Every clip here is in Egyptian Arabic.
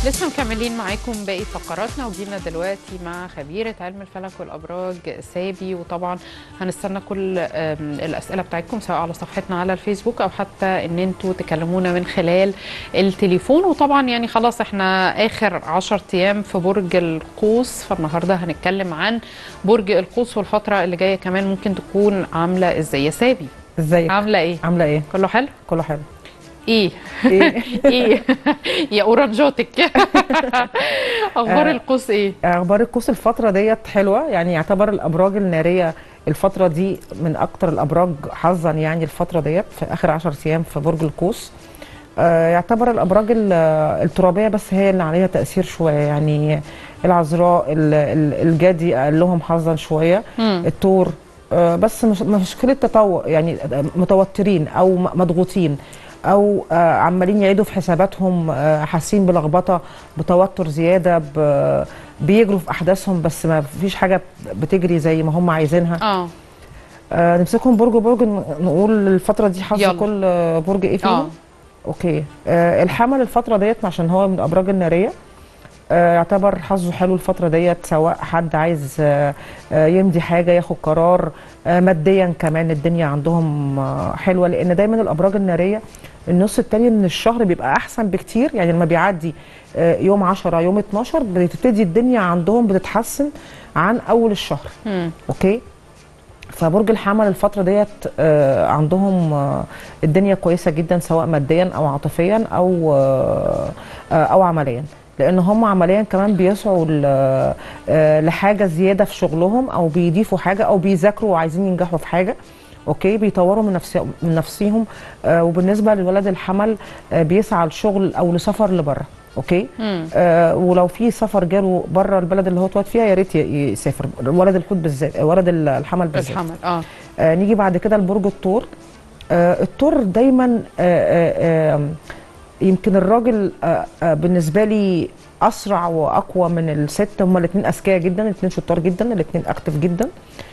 لسه مكملين معاكم باقي فقراتنا وجينا دلوقتي مع خبيرة علم الفلك والأبراج سابي وطبعا هنستنى كل آم، الأسئلة بتاعتكم سواء على صفحتنا على الفيسبوك أو حتى إن انتوا تكلمونا من خلال التليفون وطبعا يعني خلاص احنا آخر 10 أيام في برج القوس فالنهاردة هنتكلم عن برج القوس والفترة اللي جاية كمان ممكن تكون عاملة ازاي يا سابي ازيك عاملة ايه؟ عامله ايه كله حلو؟ كله حلو ايه ايه ايه يا اورنجوتك اخبار آه. القوس ايه اخبار القوس الفتره ديت حلوه يعني يعتبر الابراج الناريه الفتره دي من اكتر الابراج حظا يعني الفتره ديت في اخر 10 ايام في برج القوس آه، يعتبر الابراج ال- الترابيه بس هي اللي عليها تاثير شويه يعني العذراء ال- ال- الجدي اقل لهم حظا شويه مم. الثور آه، بس مش مشكله تطور يعني متوترين او م- مضغوطين او آه، عمالين يعيدوا في حساباتهم آه، حاسين بلخبطه بتوتر زياده ب- بيجروا في احداثهم بس ما فيش حاجه بتجري زي ما هم عايزينها اه آه، نمسكهم برج برج ن- نقول الفتره دي حظ يلا. كل آه، برج ايه فيهم اه اوكي آه الحمل الفتره ديت عشان هو من الابراج الناريه آه يعتبر حظه حلو الفتره ديت سواء حد عايز آه آه يمضي حاجه ياخد قرار آه ماديا كمان الدنيا عندهم آه حلوه لان دايما الابراج الناريه النص التاني من الشهر بيبقى احسن بكتير يعني لما بيعدي آه يوم 10 يوم 12 بتبتدي الدنيا عندهم بتتحسن عن اول الشهر مم. اوكي فبرج الحمل الفترة ديت آه، عندهم آه، الدنيا كويسة جدا سواء ماديا أو عاطفيا أو آه، آه، أو عمليا لأن هم عمليا كمان بيسعوا ل- آه، لحاجة زيادة في شغلهم أو بيضيفوا حاجة أو بيذاكروا وعايزين ينجحوا في حاجة اوكي بيطوروا من نفسهم من نفسهم آه وبالنسبه لولد الحمل آه بيسعى لشغل او لسفر لبره اوكي مم. آه ولو في سفر جاله بره البلد اللي هو اتولد فيها يا ريت ي- يسافر ولد الحوت بالذات آه، ولد الحمل بالذات الحمل اه آه نيجي بعد كده لبرج الثور آه الثور دايما آه آه آه يمكن الراجل آه آه بالنسبه لي اسرع واقوى من الست هما الاثنين اذكياء جدا الاثنين شطار جدا الاثنين اكتف جدا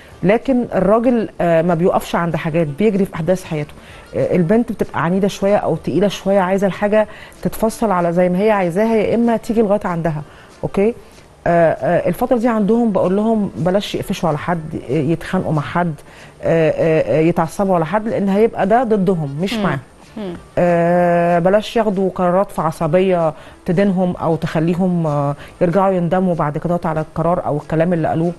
لكن الراجل آه ما بيقفش عند حاجات بيجري في احداث حياته آه البنت بتبقى عنيده شويه او تقيله شويه عايزه الحاجه تتفصل على زي ما هي عايزاها يا اما تيجي لغايه عندها اوكي آه، آه، الفترة دي عندهم بقول لهم بلاش يقفشوا على حد آه، يتخانقوا مع حد آه، آه، آه، يتعصبوا على حد لأن هيبقى ده ضدهم مش مم. معاهم مم. آه، بلاش ياخدوا قرارات في عصبية تدينهم أو تخليهم آه، يرجعوا يندموا بعد كده على القرار أو الكلام اللي قالوه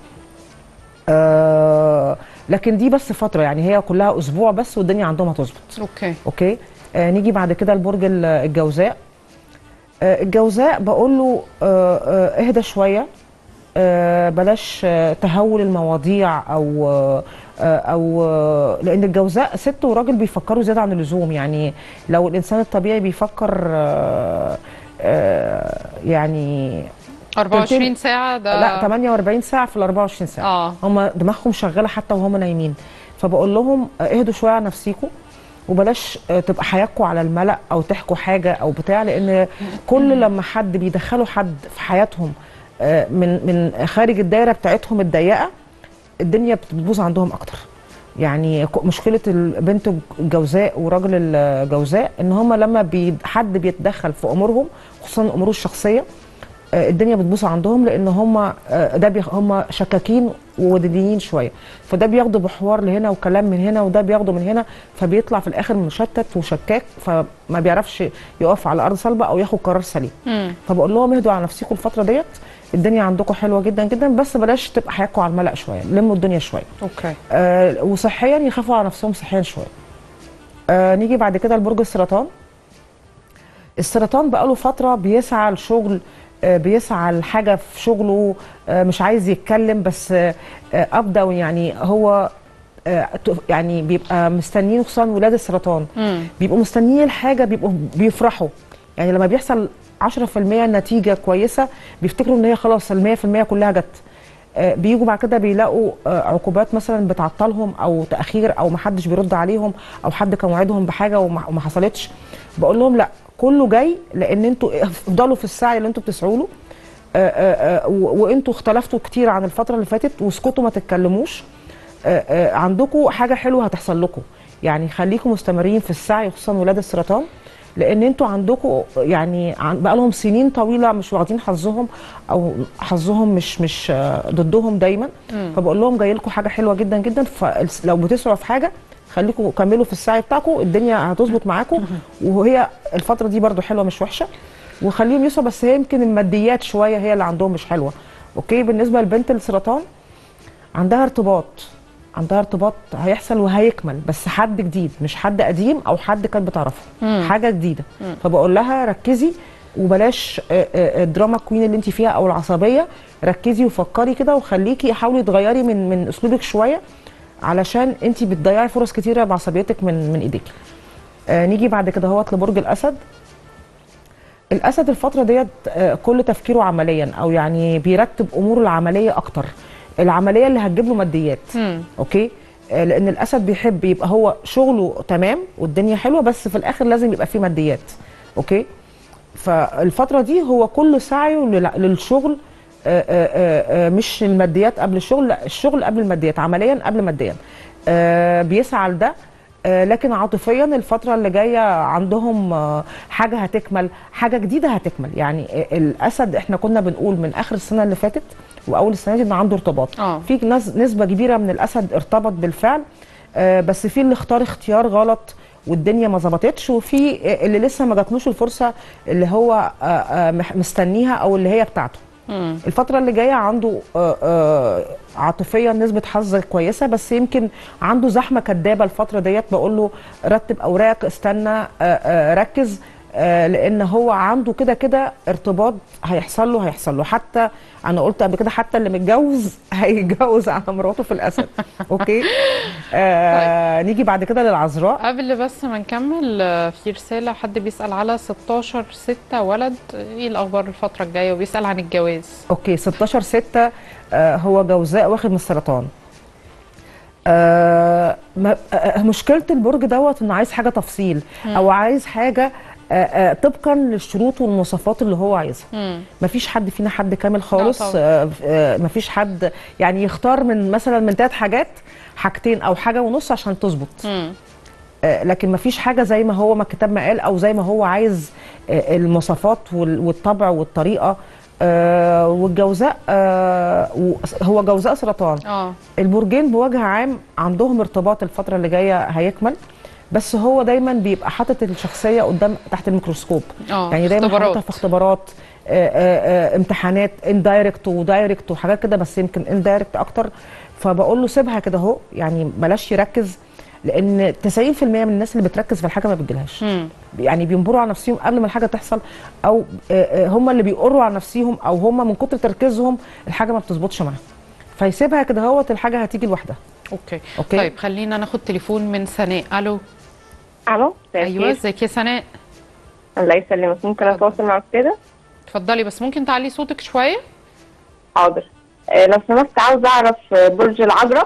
آه، لكن دي بس فترة يعني هي كلها أسبوع بس والدنيا عندهم هتظبط اوكي اوكي آه نيجي بعد كده لبرج ال- الجوزاء آه الجوزاء بقول له آه آه اهدى شويه آه بلاش آه تهول المواضيع او آه آه، او آه لان الجوزاء ست وراجل بيفكروا زياده عن اللزوم يعني لو الانسان الطبيعي بيفكر آه آه يعني 24 ساعه ده لا 48 ساعه في ال 24 ساعه اه هم دماغهم شغاله حتى وهم نايمين فبقول لهم آه، اهدوا شويه على نفسيكم وبلاش آه، تبقى حياتكم على الملأ او تحكوا حاجه او بتاع لان كل لما حد بيدخلوا حد في حياتهم آه، من من خارج الدايره بتاعتهم الضيقه الدنيا بتبوظ عندهم اكتر يعني ك- مشكله البنت الجوزاء وراجل الجوزاء ان هم لما بي حد بيتدخل في امورهم خصوصا اموره الشخصيه آه، الدنيا بتبوظ عندهم لان هم آه، ده بيخ- هم شكاكين وودانيين شويه فده بياخدوا بحوار لهنا وكلام من هنا وده بياخده من هنا فبيطلع في الاخر مشتت وشكاك فما بيعرفش يقف على ارض صلبه او ياخد قرار سليم مم. فبقول لهم اهدوا على نفسكم الفتره ديت الدنيا عندكم حلوه جدا جدا بس بلاش تبقى حياتكم على الملأ شويه لموا الدنيا شويه اوكي آه وصحيا يخافوا على نفسهم صحيا شويه آه نيجي بعد كده لبرج السرطان السرطان بقاله فتره بيسعى لشغل آه بيسعى لحاجه في شغله آه مش عايز يتكلم بس آه آه ابدا يعني هو آه ت- يعني بيبقى مستنيين خصوصا ولاد السرطان مم. بيبقوا مستنيين الحاجه بيبقوا بيفرحوا يعني لما بيحصل 10% نتيجه كويسه بيفتكروا ان هي خلاص ال 100% كلها جت آه، بيجوا بعد كده بيلاقوا آه، عقوبات مثلا بتعطلهم او تاخير او ما حدش بيرد عليهم او حد كان وعدهم بحاجه وما وما حصلتش بقول لهم لا كله جاي لان انتوا افضلوا في السعي اللي انتوا بتسعوا له آه، آه، آه، و- وانتوا اختلفتوا كتير عن الفتره اللي فاتت واسكتوا ما تتكلموش آه، آه، عندكم حاجه حلوه هتحصل لكم يعني خليكم مستمرين في السعي خصوصا ولاد السرطان لان انتوا عندكم يعني عن- بقالهم سنين طويله مش واخدين حظهم او حظهم مش مش آه، ضدهم دايما فبقول لهم جاي لكم حاجه حلوه جدا جدا فلو بتسعوا في حاجه خليكم كملوا في السعي بتاعكم الدنيا هتظبط معاكم وهي الفتره دي برضو حلوه مش وحشه وخليهم يسعوا بس هي يمكن الماديات شويه هي اللي عندهم مش حلوه اوكي بالنسبه لبنت السرطان عندها ارتباط عندها ارتباط هيحصل وهيكمل بس حد جديد مش حد قديم او حد كانت بتعرفه حاجه جديده فبقول لها ركزي وبلاش آه، آه، الدراما كوين اللي انت فيها او العصبيه ركزي وفكري كده وخليكي حاولي تغيري من من اسلوبك شويه علشان انت بتضيعي فرص كتيره بعصبيتك من من ايديكي آه نيجي بعد كده هوت لبرج الاسد الاسد الفتره ديت آه، كل تفكيره عمليا او يعني بيرتب اموره العمليه اكتر العمليه اللي هتجيب له ماديات مم. اوكي آه، لان الاسد بيحب يبقى هو شغله تمام والدنيا حلوه بس في الاخر لازم يبقى فيه ماديات اوكي فالفتره دي هو كل سعيه لل- للشغل آه، آه، آه، آه، مش الماديات قبل الشغل لا الشغل قبل الماديات عمليا قبل ماديا آه، بيسعى لده آه، لكن عاطفيا الفترة اللي جاية عندهم آه، حاجة هتكمل حاجة جديدة هتكمل يعني آه، الأسد احنا كنا بنقول من آخر السنة اللي فاتت وأول السنة دي إن عنده ارتباط آه. في ناس نسبة كبيرة من الأسد ارتبط بالفعل آه، بس في اللي اختار اختيار غلط والدنيا ما ظبطتش وفي آه، اللي لسه ما جاتلوش الفرصة اللي هو آه، آه، مح- مستنيها أو اللي هي بتاعته مم. الفترة اللي جاية عنده آه، آه، عاطفيا نسبة حظ كويسة بس يمكن عنده زحمة كدابة الفترة ديت بقول له رتب أوراقك استنى آه، آه، ركز آه، لأن هو عنده كده كده ارتباط هيحصل له هيحصل له حتى أنا قلت قبل كده حتى اللي متجوز هيتجوز على مراته في الأسد أوكي آه نيجي بعد كده للعذراء قبل بس ما نكمل آه، في رسالة حد بيسأل على 16 6 ولد ايه الأخبار الفترة الجاية وبيسأل عن الجواز اوكي 16 6 آه هو جوزاء واخد من السرطان آه ما- آه مشكله البرج دوت انه عايز حاجه تفصيل او عايز حاجه آه آه طبقا للشروط والمواصفات اللي هو عايزها مم. مفيش حد فينا حد كامل خالص طبعا. آه آه مفيش حد يعني يختار من مثلا من ثلاث حاجات حاجتين او حاجه ونص عشان تظبط مم. آه، لكن ما فيش حاجه زي ما هو ما الكتاب ما قال او زي ما هو عايز آه، المواصفات وال- والطبع والطريقه آه، والجوزاء آه، و- هو جوزاء سرطان اه البرجين بوجه عام عندهم ارتباط الفتره اللي جايه هيكمل بس هو دايما بيبقى حاطط الشخصيه قدام تحت الميكروسكوب اه يعني دايما اختبارات. حاططها في اختبارات آه، آه، آه، امتحانات اندايركت ودايركت وحاجات كده بس يمكن اندايركت اكتر فبقول له سيبها كده اهو يعني بلاش يركز لان 90% من الناس اللي بتركز في الحاجه ما بتجيلهاش مم. يعني بينبروا على نفسهم قبل ما الحاجه تحصل او آه، آه، هم اللي بيقروا على نفسهم او هم من كتر تركيزهم الحاجه ما بتظبطش معاهم فيسيبها كده اهوت الحاجه هتيجي لوحدها اوكي أوكي. طيب خلينا ناخد تليفون من سناء الو الو مساء ايوه الخير. ازيك يا سناء الله يسلمك ممكن اتواصل معك كده اتفضلي بس ممكن تعلي صوتك شويه حاضر آه، لو سمحت عاوز اعرف آه، برج العذراء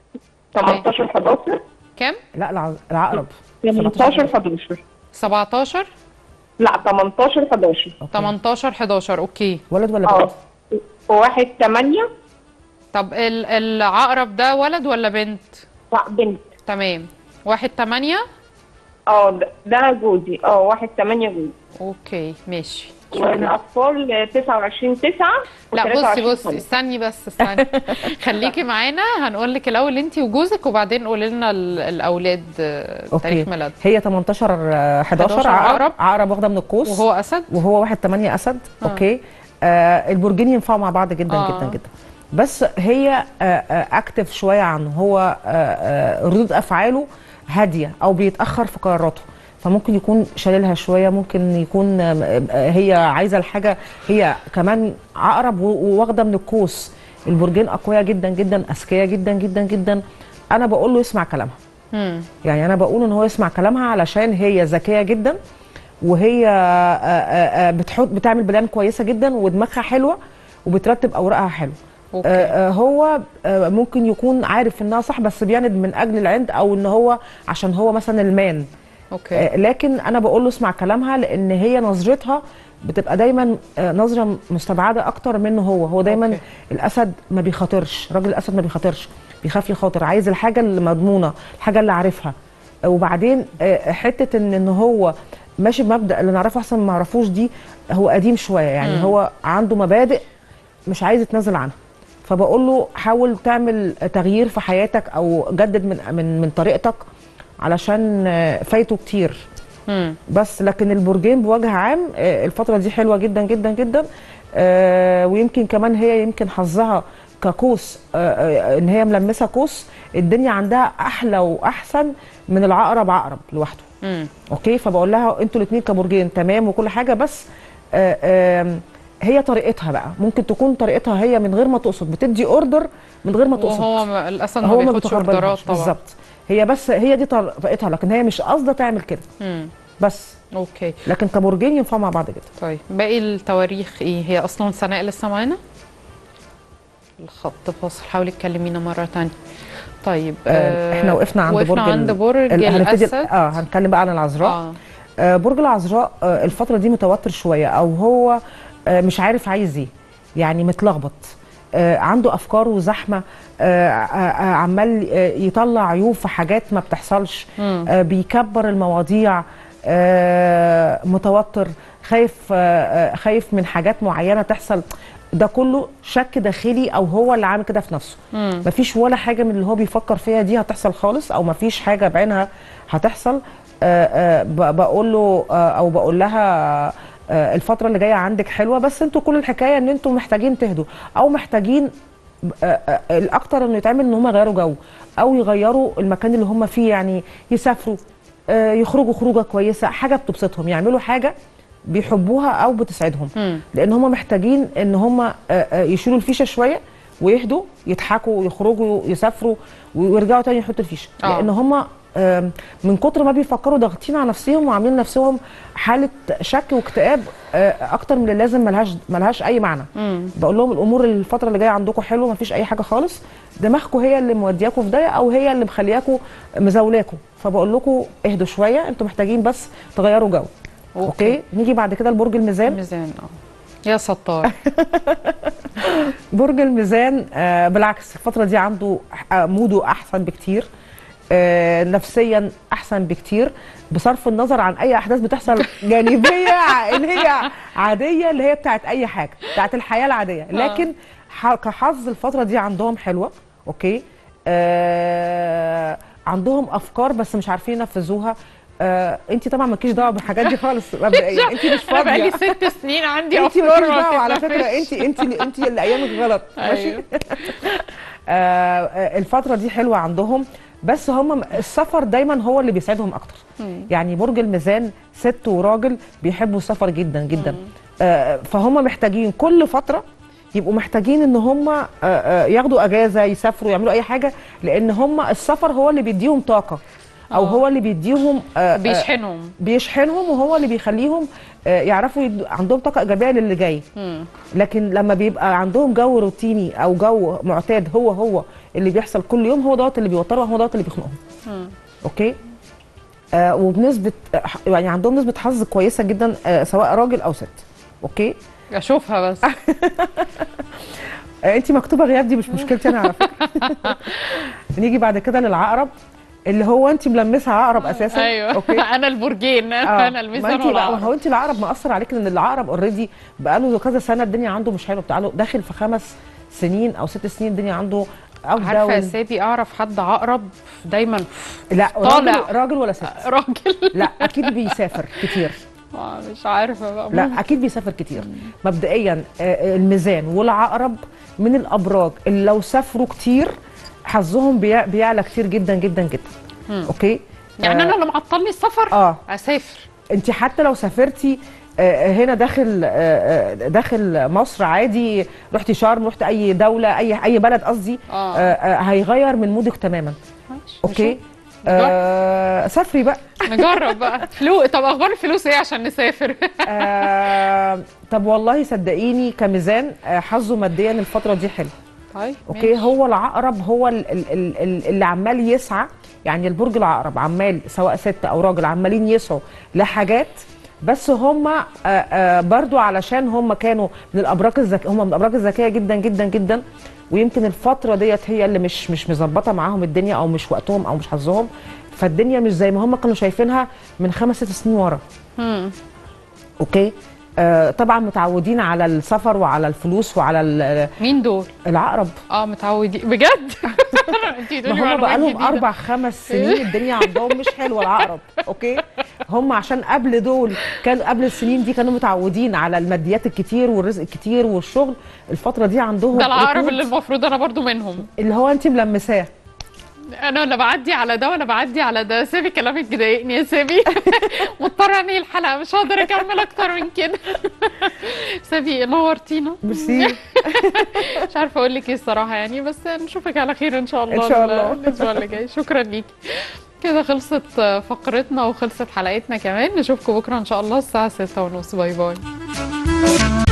18 11 كام لا الع- العقرب 18 11 17 لا 18 11 18 11 اوكي ولد ولا اه بنت؟ وواحد 8 طب ال- العقرب ده ولد ولا بنت لا بنت تمام واحد تمانية اه ده- ده جوزي اه واحد 8 جوزي اوكي ماشي والاطفال آه، 29 9 لا بصي بصي استني بس استني خليكي معانا هنقول لك الاول انت وجوزك وبعدين قولي لنا ال- الاولاد آه، اوكي تاريخ ميلاد هي 18 آه، 11 11 عقرب عقرب. عقرب واخده من القوس وهو اسد وهو واحد 8 اسد آه. اوكي آه البرجين ينفعوا مع بعض جدا آه. جدا جدا بس هي آه آه اكتف شويه عنه هو آه آه ردود افعاله هاديه او بيتاخر في قراراته فممكن يكون شاللها شويه ممكن يكون آه، آه، هي عايزه الحاجه هي كمان عقرب و- وواخده من القوس البرجين اقوياء جدا جدا اذكياء جدا جدا جدا انا بقول له يسمع كلامها مم. يعني انا بقول ان هو يسمع كلامها علشان هي ذكيه جدا وهي آه، آه، آه، بتحط بتعمل بلان كويسه جدا ودماغها حلوه وبترتب اوراقها حلو اوكي آه، آه، هو آه، ممكن يكون عارف انها صح بس بيعند من اجل العند او ان هو عشان هو مثلا المان اوكي آه، لكن انا بقول له اسمع كلامها لان هي نظرتها بتبقى دايما آه، نظره مستبعده اكتر منه هو هو دايما أوكي. أوكي. الاسد ما بيخاطرش راجل الاسد ما بيخاطرش بيخاف يخاطر عايز الحاجه اللي مضمونه الحاجه اللي عارفها آه، وبعدين آه، حته ان ان هو ماشي بمبدا اللي نعرفه احسن ما نعرفوش دي هو قديم شويه يعني مم. هو عنده مبادئ مش عايز يتنازل عنها فبقول له حاول تعمل تغيير في حياتك او جدد من من من طريقتك علشان آه، فايته كتير مم. بس لكن البرجين بوجه عام آه، الفترة دي حلوة جدا جدا جدا آه، ويمكن كمان هي يمكن حظها كقوس آه، آه، ان هي ملمسة قوس الدنيا عندها احلى واحسن من العقرب عقرب لوحده مم. اوكي فبقول لها انتوا الاثنين كبرجين تمام وكل حاجة بس آه، آم، هي طريقتها بقى ممكن تكون طريقتها هي من غير ما تقصد بتدي اوردر من غير ما تقصد وهو ما- الاسد ما هو ما بياخدش اوردرات بيتقبلهاش طبعا بالظبط هي بس هي دي طريقتها لكن هي مش قاصده تعمل كده مم. بس اوكي لكن كبرجين ينفعوا مع بعض جدا طيب باقي التواريخ ايه هي اصلا سناء لسه معانا الخط فاصل حاولي تكلمينا مره تانية طيب آه، احنا وقفنا عند وقفنا برج ال- عند برج ال- هنبتدي الاسد اه هنتكلم بقى عن العذراء اه آه برج العذراء آه الفتره دي متوتر شويه او هو آه مش عارف عايز ايه يعني متلخبط آه عنده افكار وزحمه آه آه آه عمال آه يطلع عيوب في حاجات ما بتحصلش مم. آه بيكبر المواضيع آه متوتر خايف آه آه، خايف من حاجات معينه تحصل ده كله شك داخلي او هو اللي عامل كده في نفسه مم. مفيش ولا حاجه من اللي هو بيفكر فيها دي هتحصل خالص او مفيش حاجه بعينها هتحصل آه، آه، ب- بقول له آه، او بقول لها آه، الفتره اللي جايه عندك حلوه بس انتوا كل الحكايه ان انتوا محتاجين تهدوا او محتاجين آه، آه، الاكتر انه يتعمل ان هم يغيروا جو او يغيروا المكان اللي هم فيه يعني يسافروا آه، يخرجوا خروجه كويسه حاجه بتبسطهم يعملوا حاجه بيحبوها او بتسعدهم مم. لان هم محتاجين ان هم آه، آه، يشيلوا الفيشه شويه ويهدوا يضحكوا يخرجوا يسافروا ويرجعوا تاني يحطوا الفيشه آه. لان هم آم، من كتر ما بيفكروا ضاغطين على نفسهم وعاملين نفسهم حاله شك واكتئاب آه، اكتر من اللازم ملهاش ملهاش اي معنى مم. بقول لهم الامور الفتره اللي جايه عندكم حلوه مفيش اي حاجه خالص دماغكم هي اللي مودياكم في ضيق او هي اللي مخلياكم مزاولاكم فبقول لكم اهدوا شويه انتوا محتاجين بس تغيروا جو أوكي. اوكي نيجي بعد كده لبرج الميزان ميزان اه يا ستار برج الميزان آه بالعكس الفترة دي عنده آه موده أحسن بكتير آه نفسيا أحسن بكتير بصرف النظر عن أي أحداث بتحصل جانبية ع- اللي هي عادية اللي هي بتاعت أي حاجة بتاعت الحياة العادية لكن ح- كحظ الفترة دي عندهم حلوة أوكي آه عندهم أفكار بس مش عارفين ينفذوها آه انت طبعا مالكيش دعوه بالحاجات دي خالص مبدئيا انت مش انا بقالي فاضيه ست سنين عندي انت افكار مالكيش ما دعوه على فكره بتتنفذش. انت انت انت اللي ايامك غلط ماشي أيوه. آه، آه، الفترة دي حلوة عندهم بس هم السفر دايما هو اللي بيسعدهم اكتر مم. يعني برج الميزان ست وراجل بيحبوا السفر جدا جدا آه، فهم محتاجين كل فترة يبقوا محتاجين ان هم آه، آه، ياخدوا اجازة يسافروا يعملوا اي حاجة لان هم السفر هو اللي بيديهم طاقة او آه. هو اللي بيديهم آه، آه، بيشحنهم بيشحنهم وهو اللي بيخليهم آه، يعرفوا يد... عندهم طاقة ايجابية للي جاي مم. لكن لما بيبقى عندهم جو روتيني او جو معتاد هو هو اللي بيحصل كل يوم هو دوت اللي بيوترهم هو دوت اللي بيخنقهم مم. اوكي آه وبنسبه آه، يعني عندهم نسبه حظ كويسه جدا آه سواء راجل او ست اوكي اشوفها بس آه انت مكتوبه غياب دي مش مشكلتي انا على فكره نيجي بعد كده للعقرب اللي هو انت ملمسها عقرب اساسا ايوه اوكي انا البرجين آه، انا ما الميزان انت بقى ما والعقرب هو انت العقرب مأثر عليك ان العقرب اوريدي بقاله كذا سنه الدنيا عنده مش حلوه بتاع له داخل في خمس سنين او ست سنين الدنيا عنده او عارفه يا داون سابي اعرف حد عقرب دايما لا طالع. راجل راجل ولا ست راجل لا اكيد بيسافر كتير آه، مش عارفه بقى لا اكيد بيسافر كتير مبدئيا آه، الميزان والعقرب من الابراج اللي لو سافروا كتير حظهم بيع- بيعلى كتير جدا جدا جدا مم. اوكي يعني انا اللي معطلني السفر اه اسافر انت حتى لو سافرتي آه، هنا داخل آه، آه، داخل مصر عادي رحتي شرم رحت اي دوله اي اي بلد قصدي اه آه، آه، هيغير من مودك تماما ماشي، اوكي نشوف. آه سافري بقى نجرب بقى فلوس طب اخبار الفلوس ايه عشان نسافر آه طب والله صدقيني كميزان آه، حظه ماديا الفتره دي حلو طيب اوكي ماشي. هو العقرب هو ال- ال- ال- ال- اللي عمال يسعى يعني البرج العقرب عمال سواء ست او راجل عمالين يسعوا لحاجات بس هم برضو علشان هم كانوا من الابراج الذكيه هم من الابراج الذكيه جدا جدا جدا ويمكن الفتره ديت هي اللي مش مش مظبطه معاهم الدنيا او مش وقتهم او مش حظهم فالدنيا مش زي ما هم كانوا شايفينها من خمس ست سنين ورا مم. اوكي آه طبعا متعودين على السفر وعلى الفلوس وعلى ال- مين دول العقرب اه متعودين بجد انت ما تقولي هم معلومات بقالهم جديدة. اربع خمس سنين الدنيا عندهم مش حلوه العقرب اوكي هم عشان قبل دول كانوا قبل السنين دي كانوا متعودين على الماديات الكتير والرزق الكتير والشغل الفتره دي عندهم ده العقرب ركود اللي المفروض انا برضو منهم اللي هو انت ملمساه انا ولا بعدي على ده ولا بعدي على ده سيبي كلامك ضايقني يا سيبي مضطره انهي الحلقه مش هقدر اكمل اكتر من كده سيبي نورتينا ميرسي مش عارفه اقول لك ايه الصراحه يعني بس نشوفك على خير ان شاء الله إن شاء الله. الاسبوع اللي جاي شكرا ليكي كده خلصت فقرتنا وخلصت حلقتنا كمان نشوفكم بكره ان شاء الله الساعه 6:30 باي باي